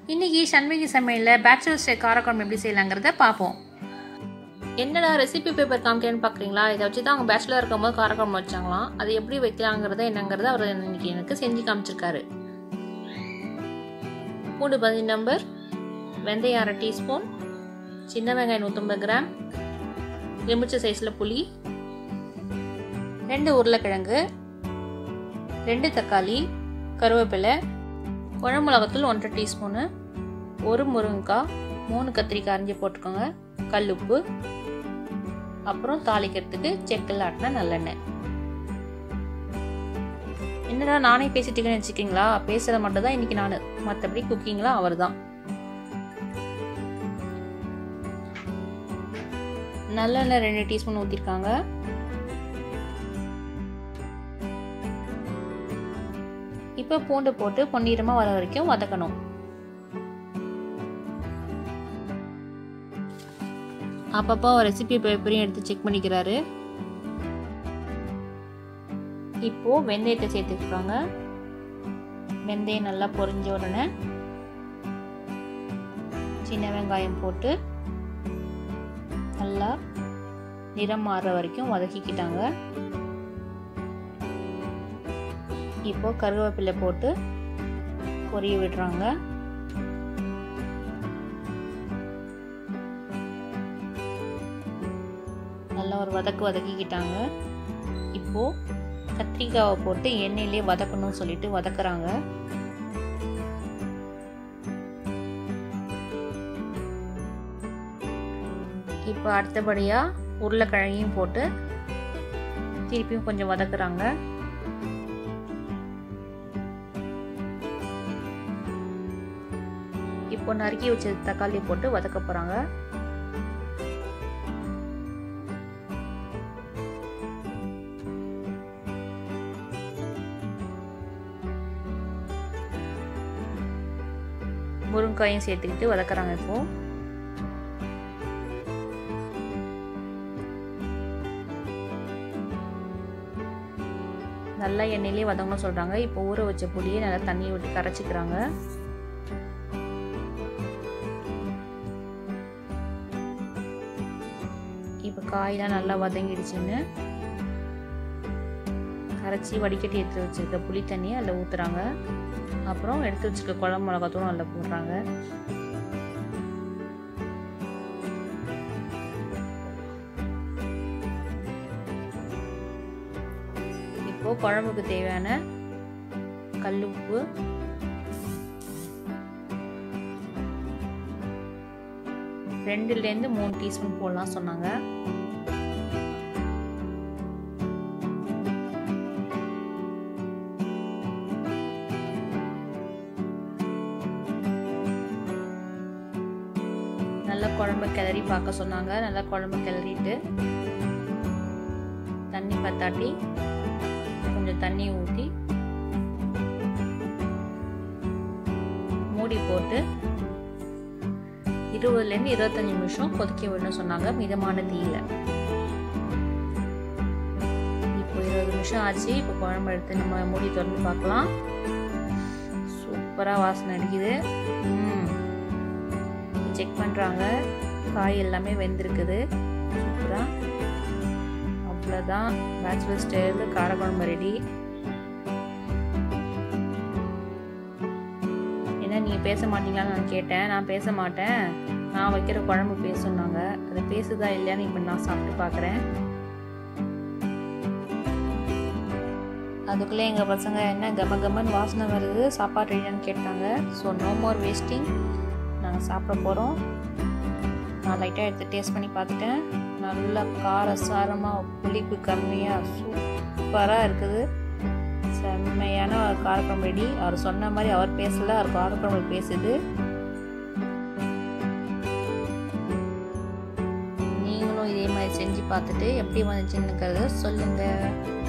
இன்றைக்கி சண்முகி சமையலில் பேச்சுலர்ஸ் டே காரக்குழம்பு எப்படி செய்யலாங்கிறத பார்ப்போம் என்னடா ரெசிபி பேப்பர் காமிக்கிறேன்னு பார்க்குறீங்களா இதை வச்சு தான் அவங்க பேச்சுலர் இருக்கும்போது காரக்குழம்பு வச்சாங்களாம் அது எப்படி வைக்கலாங்கிறத என்னங்கிறத அவர் இன்னைக்கு எனக்கு செஞ்சு காமிச்சிருக்காரு பூண்டு பதினஞ்சு நம்பர் வெந்தயம் அரை டீஸ்பூன் சின்ன வெங்காயம் நூற்றம்பது கிராம் எலுமிச்சை சைஸில் புளி ரெண்டு உருளைக்கிழங்கு ரெண்டு தக்காளி கருவேப்பிலை குழம்பு மிளகாத்தூள் ஒன்றரை டீஸ்பூனு ஒரு முருங்கைக்காய் மூணு கத்திரிக்காய் அரிஞ்சு போட்டுக்கோங்க கல் உப்பு அப்புறம் தாளிக்கிறதுக்கு செக்கில் ஆட்டின நல்லெண்ணெய் என்னடா நானே பேசிட்டுக்கேன்னு வச்சுக்கிங்களா பேசுறது மட்டும் தான் இன்னைக்கு நான் மற்றபடி குக்கிங்லாம் அவர் தான் நல்லெண்ணெய் ரெண்டு டீஸ்பூன் ஊற்றிருக்காங்க இப்போ பூண்டு போட்டு பொன்னிறமாக வர வரைக்கும் வதக்கணும் அப்பப்போ ரெசிபி பேப்பரையும் எடுத்து செக் பண்ணிக்கிறாரு இப்போ வெந்தயத்தை சேர்த்துக்கிறாங்க வெந்தயம் நல்லா பொரிஞ்ச உடனே சின்ன வெங்காயம் போட்டு நல்லா நிறம் மாறுற வரைக்கும் வதக்கிக்கிட்டாங்க இப்போ கருவேப்பிலை போட்டு பொரிய விடுறாங்க நல்லா ஒரு வதக்கு வதக்கிக்கிட்டாங்க இப்போ கத்திரிக்காவை போட்டு எண்ணெயிலே வதக்கணும்னு சொல்லிட்டு வதக்குறாங்க இப்போ அடுத்தபடியாக உருளைக்கிழங்கையும் போட்டு திருப்பியும் கொஞ்சம் வதக்குறாங்க இப்போ நறுக்கி வச்ச தக்காளி போட்டு வதக்க போகிறாங்க முருங்காயும் சேர்த்துக்கிட்டு வதக்குறாங்க இப்போ நல்லா எண்ணெயிலே வதங்கணும் சொல்கிறாங்க இப்போ ஊற வச்ச புளியை நல்லா தண்ணியை விட்டு கரைச்சிக்கிறாங்க இப்போ காயெலாம் நல்லா வதங்கிடுச்சுன்னு கரைச்சி வடிகட்டி எடுத்து வச்சுருக்க புளி தண்ணியை அதில் ஊற்றுறாங்க அப்புறம் எடுத்து வச்சுருக்க குழம்பு மிளகாத்தூளும் அதில் போடுறாங்க இப்போது குழம்புக்கு தேவையான கல்லுப்பு ரெண்டுலேருந்து மூணு டீஸ்பூன் போடலாம் சொன்னாங்க நல்லா குழம்பு கிளறி பார்க்க சொன்னாங்க நல்லா குழம்பு கிளறிட்டு தண்ணி பத்தாட்டி கொஞ்சம் தண்ணி ஊற்றி மூடி போட்டு இருபதுலேருந்து இருபத்தஞ்சி நிமிஷம் கொதிக்க விடணும்னு சொன்னாங்க மிதமான தீயில இப்போ இருபது நிமிஷம் ஆச்சு இப்போ குழம்பு எடுத்து நம்ம மூடி திறந்து பார்க்கலாம் சூப்பராக வாசனை அடிக்குது செக் பண்ணுறாங்க காய் எல்லாமே வெந்திருக்குது சூப்பராக அவ்வளோதான் பேச்சுலர் ஸ்டைலில் காரக்குழம்பு ரெடி என்ன நீங்கள் பேச மாட்டீங்களான்னு நான் கேட்டேன் நான் பேச மாட்டேன் நான் வைக்கிற குழம்பு பேசுனாங்க அது பேசுதா இல்லையான்னு இப்போ நான் சாப்பிட்டு பார்க்குறேன் அதுக்குள்ளே எங்கள் பசங்க என்ன கம கமன்னு வாசனை வருது சாப்பாடு ரெடியான்னு கேட்டாங்க ஸோ நோ மோர் வேஸ்டிங் நாங்கள் சாப்பிட போகிறோம் நான் லைட்டாக எடுத்து டேஸ்ட் பண்ணி பார்த்துட்டேன் நல்லா கார சாரமாக புளிப்பு கம்மியாக சூப்பராக இருக்குது செம்மையான காரக்குழம்பு ரெடி அவர் சொன்ன மாதிரி அவர் பேசல அவர் காரக்குழம்பு பேசுது நீங்களும் இதே மாதிரி செஞ்சு பார்த்துட்டு எப்படி வந்துச்சுன்னுக்கிறத சொல்லுங்கள்